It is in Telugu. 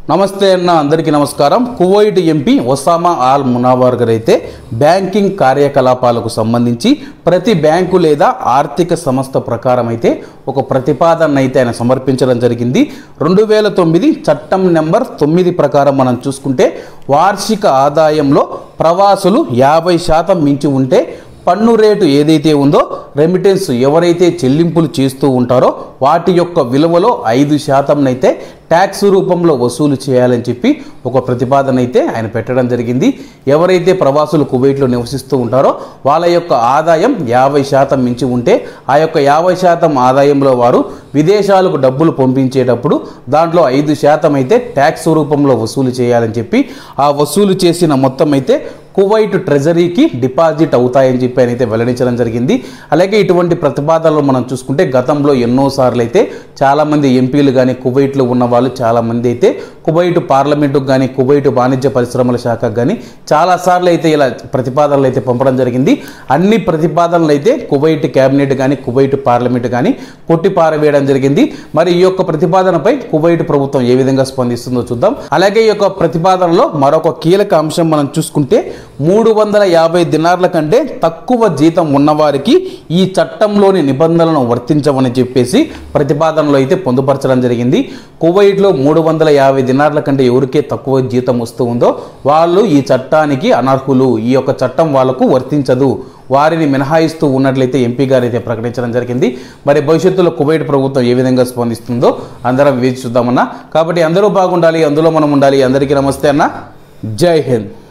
నమస్తే అన్న అందరికీ నమస్కారం Kuwait MP Osama al Munawar గారు అయితే బ్యాంకింగ్ కార్యకలాపాలకు సంబంధించి ప్రతి బ్యాంకు లేదా ఆర్థిక సంస్థ ప్రకారం అయితే ఒక ప్రతిపాదన అయితే ఆయన సమర్పించడం జరిగింది రెండు వేల తొమ్మిది చట్టం నెంబర్ తొమ్మిది ప్రకారం మనం చూసుకుంటే వార్షిక ఆదాయంలో ప్రవాసులు యాభై శాతం మించి ఉంటే పన్ను రేటు ఏదైతే ఉందో రెమిటెన్స్ ఎవరైతే చెల్లింపులు చేస్తూ ఉంటారో వాటి యొక్క విలువలో ఐదు శాతంనైతే ట్యాక్స్ రూపంలో వసూలు చేయాలని చెప్పి ఒక ప్రతిపాదన అయితే ఆయన పెట్టడం జరిగింది ఎవరైతే ప్రవాసులు కువైట్లో నివసిస్తూ ఉంటారో వాళ్ళ యొక్క ఆదాయం యాభై శాతం మించి ఉంటే ఆ యొక్క యాభై శాతం ఆదాయంలో వారు విదేశాలకు డబ్బులు పంపించేటప్పుడు దాంట్లో ఐదు శాతం అయితే ట్యాక్స్ రూపంలో వసూలు చేయాలని చెప్పి ఆ వసూలు చేసిన మొత్తం అయితే కువైట్ ట్రెజరీకి డిపాజిట్ అవుతాయని చెప్పి ఆయన అయితే వెల్లడించడం జరిగింది అలాగే ఇటువంటి ప్రతిపాదనలు మనం చూసుకుంటే గతంలో ఎన్నోసార్లు అయితే చాలామంది ఎంపీలు కానీ కువైట్లో ఉన్న వాళ్ళు చాలామంది అయితే కువైట్ పార్లమెంటుకు కానీ కువైట్ వాణిజ్య పరిశ్రమల శాఖకు కానీ చాలాసార్లు అయితే ఇలా ప్రతిపాదనలు అయితే పంపడం జరిగింది అన్ని ప్రతిపాదనలు అయితే కువైట్ క్యాబినెట్ కానీ కువైట్ పార్లమెంట్ కానీ కొట్టి పారవేయడం జరిగింది మరి ఈ యొక్క ప్రతిపాదనపై కువైట్ ప్రభుత్వం ఏ విధంగా స్పందిస్తుందో చూద్దాం అలాగే ఈ యొక్క ప్రతిపాదనలో మరొక కీలక అంశం మనం చూసుకుంటే మూడు వందల యాభై దినార్ల కంటే తక్కువ జీతం ఉన్నవారికి ఈ చట్టంలోని నిబంధనలను వర్తించవని చెప్పేసి ప్రతిపాదనలో అయితే పొందుపరచడం జరిగింది కువైట్లో మూడు వందల యాభై దినార్ల కంటే ఎవరికే తక్కువ జీతం వస్తూ ఉందో వాళ్ళు ఈ చట్టానికి అనర్హులు ఈ యొక్క చట్టం వాళ్లకు వర్తించదు వారిని మినహాయిస్తూ ఉన్నట్లయితే ఎంపీ గారు అయితే ప్రకటించడం జరిగింది మరి భవిష్యత్తులో కువైట్ ప్రభుత్వం ఏ విధంగా స్పందిస్తుందో అందరం వేచి చూద్దామన్నా కాబట్టి అందరూ బాగుండాలి అందులో మనం ఉండాలి అందరికీ నమస్తే అన్న జై హింద్